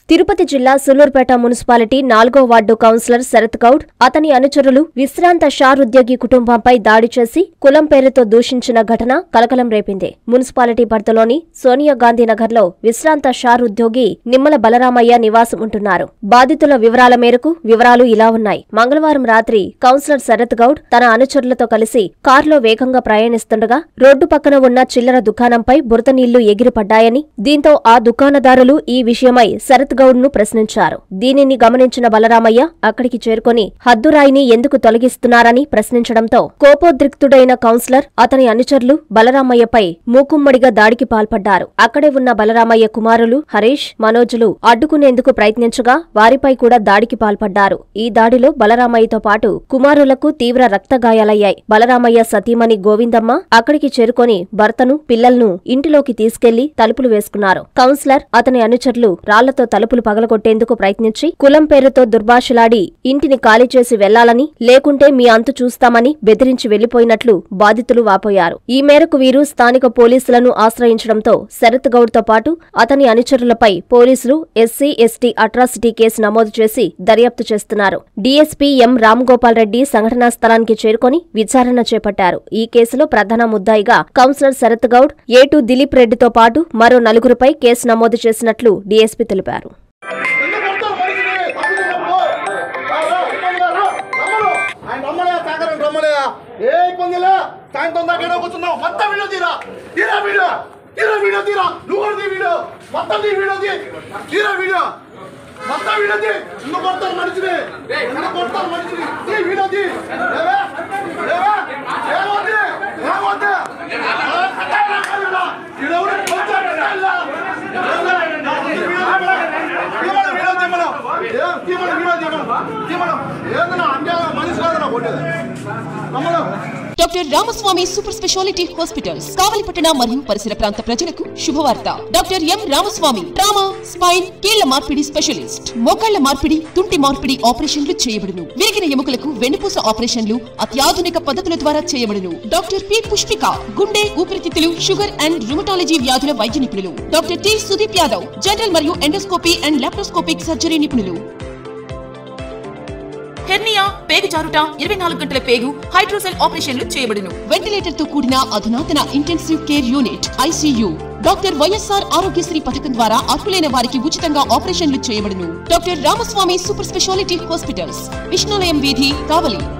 తిరుపతి జిల్లా సులూర్పేట మున్సిపాలిటీ నాలుగో ward councillor Sarath Goud అతని అనుచరులు విశ్రాంత షార్ ఉద్యోగి కుటుంబంపై దాడి చేసి కులం పేరుతో దూషించిన ఘటన కలకలం రేపింది మున్సిపాలిటీ పరిధిలోని సోనియా గాంధీ నగర్లో విశ్రాంత షార్ ఉద్యోగి నిమ్మల బలరామయ్య నివాసం ఉంటున్నారు బాధితుల వివరాల మేరకు వివరాలు ఇలా ఉన్నాయి మంగళవారం రాత్రి కౌన్సిలర్ శరత్ గౌడ్ తన అనుచరులతో కలిసి కారులో వేగంగా ప్రయాణిస్తుండగా రోడ్డు పక్కన ఉన్న చిల్లర దుకాణంపై బురద నీళ్లు ఎగిరిపడ్డాయని దీంతో ఆ దుకాణదారులు ఈ విషయమై శరత్ గౌడ్ ను ప్రశ్నించారు దీనిని గమనించిన బలరామయ్య అక్కడికి చేరుకొని హద్దురాయిని ఎందుకు తొలగిస్తున్నారని ప్రశ్నించడంతో కోపోద్రిక్తుడైన కౌన్సిలర్ అతని అనుచరులు బలరామయ్యపై మూకుమ్మడిగా దాడికి పాల్పడ్డారు అక్కడే ఉన్న బలరామయ్య కుమారులు హరీష్ మనోజులు అడ్డుకునేందుకు ప్రయత్నించగా వారిపై కూడా దాడికి పాల్పడ్డారు ఈ దాడిలో బలరామయ్యతో పాటు కుమారులకు తీవ్ర రక్తగాయాలయ్యాయి బలరామయ్య సతీమణి గోవిందమ్మ అక్కడికి చేరుకొని భర్తను పిల్లలను ఇంటిలోకి తీసుకెళ్లి తలుపులు వేసుకున్నారు కౌన్సిలర్ అతని అనుచరులు రాళ్లతో తలుపులు పగలగొట్టేందుకు ప్రయత్నించి కులం పేరుతో దుర్భాషలాడి ఇంటిని ఖాళీ చేసి వెళ్లాలని లేకుంటే మీ అంతు చూస్తామని బెదిరించి వెళ్లిపోయినట్లు బాధితులు వాపోయారు ఈ మేరకు వీరు స్థానిక పోలీసులను ఆశ్రయించడంతో శరత్ గౌడ్ తో పాటు అతని అనుచరులపై పోలీసులు ఎస్సీ ఎస్టీ అట్రాసిటీ కేసు నమోదు చేసి దర్యాప్తు చేస్తున్నారు డీఎస్పీ ఎం రామ్గోపాల్ రెడ్డి సంఘటనా స్థలానికి చేరుకొని విచారణ చేపట్టారు ఈ కేసులో ప్రధాన ముద్దాయిగా కౌన్సిలర్ శరత్ గౌడ్ ఏటు దిలీప్ రెడ్డితో పాటు మరో నలుగురిపై కేసు నమోదు చేసినట్లు డీఎస్పీ తెలిపారు ఎందుకు కొడతావు మనిషిని? తప్పు చేసినప్పుడు. రా, రా, ఇబ్బంది రా, రా, రమ్మను. ఆయన రమ్మలే, సాగరం రమ్మలే. ఏ ఇబ్బందిలే. సాయంత్రం దాకా ఈడ కూర్చున్నావు. మొత్తం వీడియో తీరా. తీరా వీడియో. తీరా వీడియో తీరా. నువ్వు కూడా తీ వీడియో. మొత్తం తీ వీడియో తీ. తీరా వీడియో. మొత్తం వీడియో తీ. ఎందుకు కొడతావు మనిషిని? ఎందుకు కొడతావు మనిషిని? తీ వీడియో తీ. లేవే? లేవే? ఏమవుద్ది? ఏమవుద్ది? ఆ, కట్టాలా, కట్టాలా? ఈడెవడు? కొంచెం కట్టాలా? తీమడం వీడియో తీమడం ఏం తీమడం వీడియో తీమడం తీమడం ఏదైనా అన్యాయం మనిషి కాదన్నా కొట్టేది నమ్మడం doctor Ramaswamy super speciality hospitals కావలిపట్టణ మరియు పరిసర ప్రాంత ప్రజలకు శుభవార్త doctor M Ramaswamy trauma spine కీళ్ల మార్పిడి స్పెషలిస్ట్ మోకాళ్ల మార్పిడి తుంటి మార్పిడి ఆపరేషన్లు చేయబడును విరిగిన ఎముకలకు వెన్నుపూస ఆపరేషన్లు అత్యాధునిక పద్ధతుల ద్వారా చేయబడును డాక్టర్ పి పుష్పిక గుండె ఊపిరితిత్తులు షుగర్ అండ్ రుమటాలజీ వ్యాధుల వైద్య నిపుణులు doctor T Sudeep Yadav general మరియు ఎండోస్కోపీ అండ్ లాప్రోస్కోపిక్ సర్జరీ నిపుణులు హెర్నియా పేగు జారుట ఇరవై నాలుగు గంటల పేగు హైడ్రోసెల్ ఆపరేషన్లు చేయబడును వెంటిలేటర్ తో కూడిన అధునాతన intensive care unit ICU doctor YSR Aarogyasri పథకం ద్వారా అర్హులైన వారికి ఉచితంగా ఆపరేషన్లు చేయబడును doctor Ramaswamy super speciality hospitals Vishnulayam వీధి కావలి